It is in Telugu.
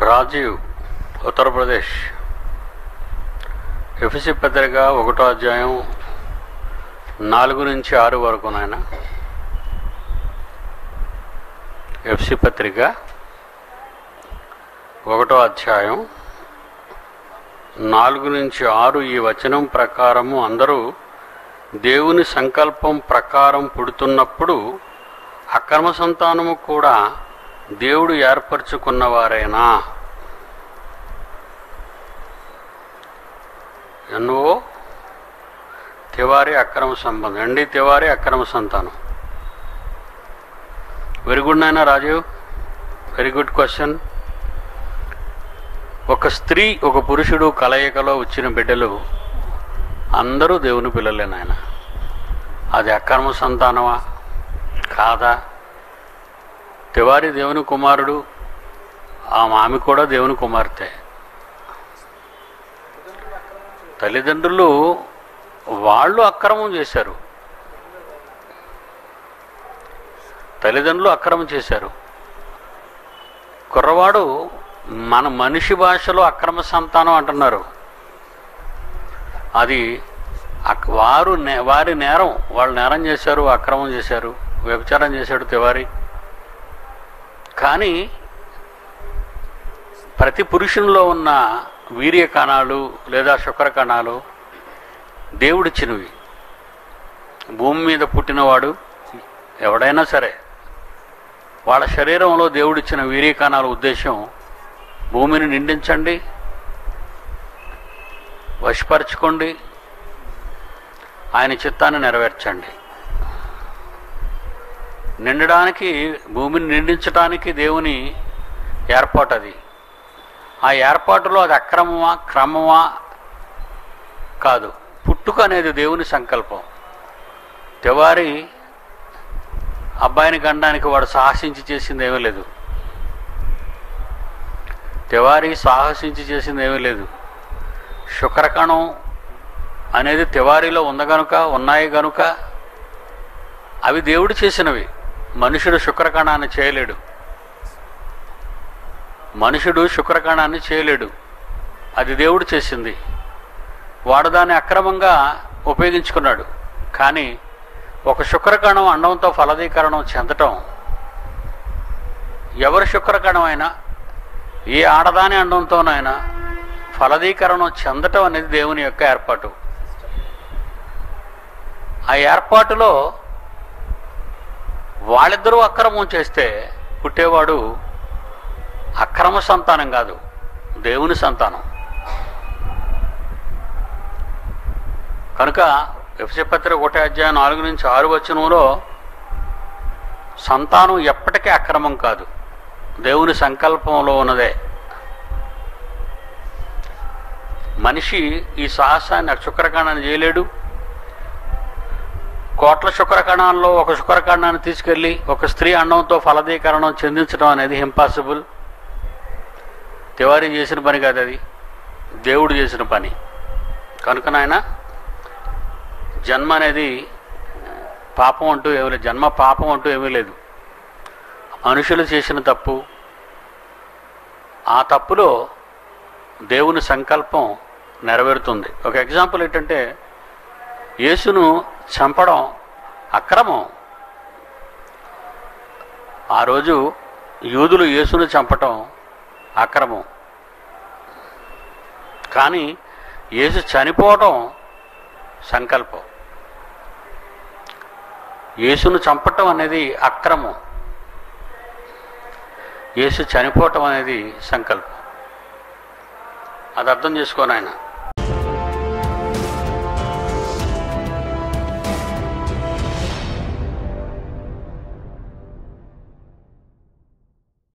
రాజీవ్ ఉత్తరప్రదేశ్ ఎఫ్సి పత్రిక ఒకటో అధ్యాయం నాలుగు నుంచి ఆరు వరకు నాయన ఎఫ్సి పత్రిక ఒకటో అధ్యాయం నాలుగు నుంచి ఆరు ఈ వచనం ప్రకారము అందరూ దేవుని సంకల్పం ప్రకారం పుడుతున్నప్పుడు అక్రమ సంతానము కూడా దేవుడు ఏర్పరచుకున్నవారేనా ఎన్నో తివారి అక్రమ సంబంధం ఎండి తివారి అక్రమ సంతానం వెరీ గుడ్ నాయన రాజీవ్ వెరీ గుడ్ క్వశ్చన్ ఒక స్త్రీ ఒక పురుషుడు కలయికలో వచ్చిన బిడ్డలు అందరూ దేవుని పిల్లలే నాయన అది అక్రమ సంతానమా కాదా తివారి దేవుని కుమారుడు ఆ ఆమె కూడా దేవుని కుమార్తె తల్లిదండ్రులు వాళ్ళు అక్రమం చేశారు తల్లిదండ్రులు అక్రమం చేశారు కుర్రవాడు మన మనిషి భాషలో అక్రమ సంతానం అంటున్నారు అది అక్- వారు నే- వారి నేరం వాళ్ళు నేరం చేశారు అక్రమం చేశారు వ్యభిచారం చేశాడు తివారి కానీ ప్రతి పురుషునిలో ఉన్న వీర్య కణాలు లేదా శుక్ర కణాలు దేవుడిచ్చినవి భూమి మీద పుట్టినవాడు ఎవడైనా సరే వాళ్ళ శరీరంలో దేవుడిచ్చిన వీర్య కణాల ఉద్దేశం భూమిని నిండించండి వశపరచుకోండి ఆయన చిత్తాన్ని నెరవేర్చండి నిండడానికి భూమిని నిండించడానికి దేవుని ఏర్పాటు అది ఆ ఏర్పాటులో అది అక్రమమా క్రమమా కాదు పుట్టుక అనేది దేవుని సంకల్పం తెవారి అబ్బాయిని గండానికి వాడు సాహసించి చేసింది ఏమీ లేదు తెవారి సాహసించి చేసింది ఏమీ లేదు శుక్రకణం అనేది తివారీలో ఉంది గనుక ఉన్నాయి గనుక అవి దేవుడు చేసినవి మనుషుడు శుక్రకణాన్ని చేయలేడు మనుషుడు శుక్రకణాన్ని చేయలేడు అది దేవుడు చేసింది వాడు దాన్ని అక్రమంగా ఉపయోగించుకున్నాడు కానీ ఒక శుక్రకణం అండంతో ఫలదీకరణం చెందటం ఎవరి శుక్రకణం అయినా ఏ ఆడదాని అండంతోనైనా ఫలదీకరణం చెందటం అనేది దేవుని యొక్క ఏర్పాటు ఆ ఏర్పాటులో వాళ్ళిద్దరూ అక్రమం చేస్తే పుట్టేవాడు అక్రమ సంతానం కాదు దేవుని సంతానం కనుక ఎఫ్సి పత్రిక ఒకటే అధ్యాయం నాలుగు నుంచి ఆరు వచనంలో సంతానం ఎప్పటికీ అక్రమం కాదు దేవుని సంకల్పంలో ఉన్నదే మనిషి ఈ సాహసాన్ని శుక్రకణాన్ని చేయలేడు కోట్ల శుక్రకణాల్లో ఒక శుక్రకణాన్ని తీసుకెళ్ళి ఒక స్త్రీ అండంతో ఫలదీకరణం చెందించడం అనేది ఇంపాసిబుల్ తివారీ చేసిన పని కాదు అది దేవుడు చేసిన పని కనుక నాయన జన్మ అనేది పాపం అంటూ ఏమీ లేదు జన్మ పాపం అంటూ ఏమీ లేదు మనుషులు చేసిన తప్పు ఆ తప్పులో దేవుని సంకల్పం నెరవేరుతుంది ఒక ఎగ్జాంపుల్ ఏంటంటే యేసును చంపడం అక్రమం ఆ రోజు యూదులు యేసును చంపటం అక్రమం కానీ యేసు చనిపోవటం సంకల్పం యేసును చంపటం అనేది అక్రమం యేసు చనిపోవటం అనేది సంకల్పం అది అర్థం చేసుకోను ఆయన